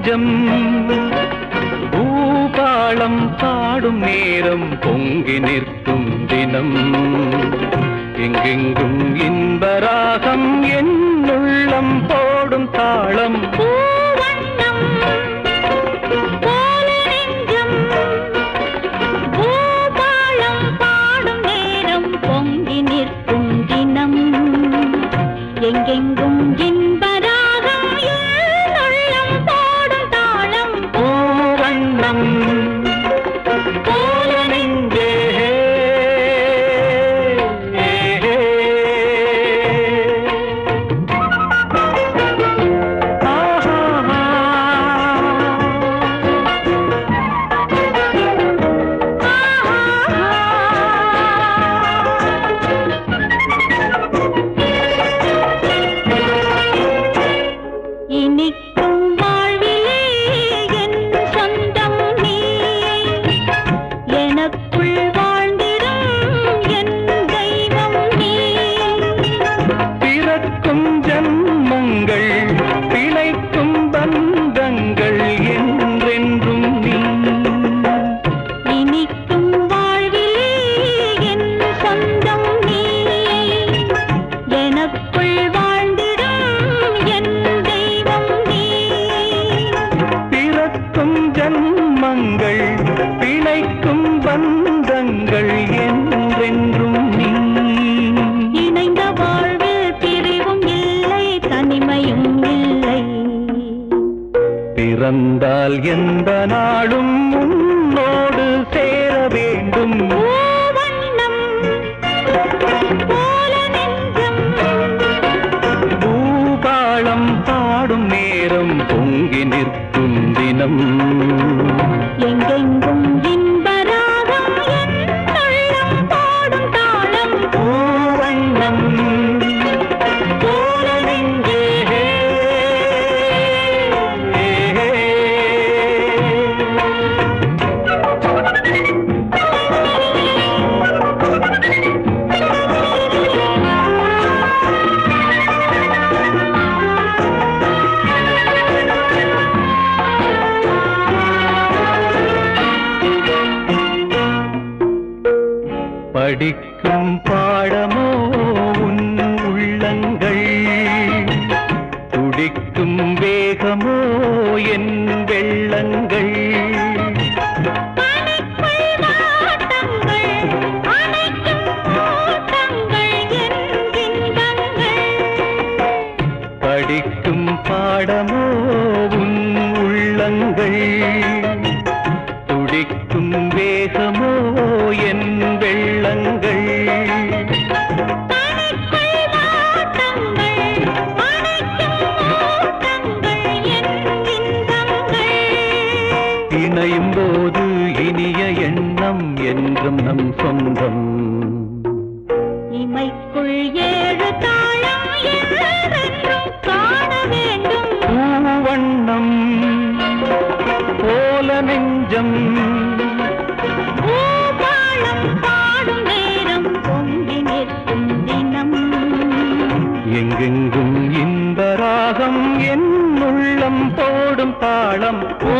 நெஞ்சம் பூபாளம் பாடும் நேரம் பொங்கி நிற்கும் தினம் எங்கெங்கும் இன்பராகம் என் உள்ளம் போடும் தாளம் பூவண்ணம் போல நெஞ்சம் பூபாளம் பாடும் நேரம் பொங்கி நிற்கும் தினம் எங்கெங்கும் இன்பராகம் என் உள்ளம் போடும் தாளம் பூவண்ணம் போல நெஞ்சே இனிக்கும் வாழ்விலே என் சொந்தம் நீ எனக்குள் வாழ்ந்திடும் என் தெய்வம் நீ பிறக்கும் ஜன்மங்கள் பிழைக்கும் பந்தங்கள் என்றென்றும் நீ இனிக்கும் வாழ்விலே என் சொந்தம் நீ எனக்குள் வாழ்ந்திடும் என் தெய்வம் நீ பிறக்கும் ஜன்மங்கள் பிழைக்கும் பந்தங்கள் என்றென்றும் நீ இணைந்த வாழ்வில் பிரிவும் இல்லை தனிமையும் இல்லை பிறந்தால் எந்த நாளும் உன்னோடு சேர வேண்டும் பூவண்ணம் போல நெஞ்சம் பூபாளம் பாடும் நேரம் பொங்கி நிற்கும் தினம் எங்கெங்கும் இன்பராகம் என் உள்ளம் பாடும் தாளம் பூவண்ணம் போல நெஞ்சே படிக்கும் பாடமோ உன் உள்ளங்கள் துடிக்கும் வேகமோ என் வெள்ளங்கள் பனிக்குள் நாட்டங்கள் அணைக்கும் ஓட்டங்கள் என் இன்பங்கள் படிக்கும் பாடமோ உன் உள்ளங்கள் துடிக்கும் வேகமோ என் வெள்ளங்கள் பனிக்குள் நாட்டங்கள் அணைக்கும் ஓட்டங்கள் என் இன்பங்கள் இணையும் போது இனிய எண்ணம் என்றும் நம் சொந்தம் இமைக்குள் ஏழு தாளம் என்றென்றும் காண வேண்டும் பூவண்ணம் போல நெஞ்சம் பூபாளம் பாடும் நேரம் பொங்கி நிற்கும் தினம் எங்கெங்கும் இன்பராகம் என் உள்ளம் போடும் தாளம்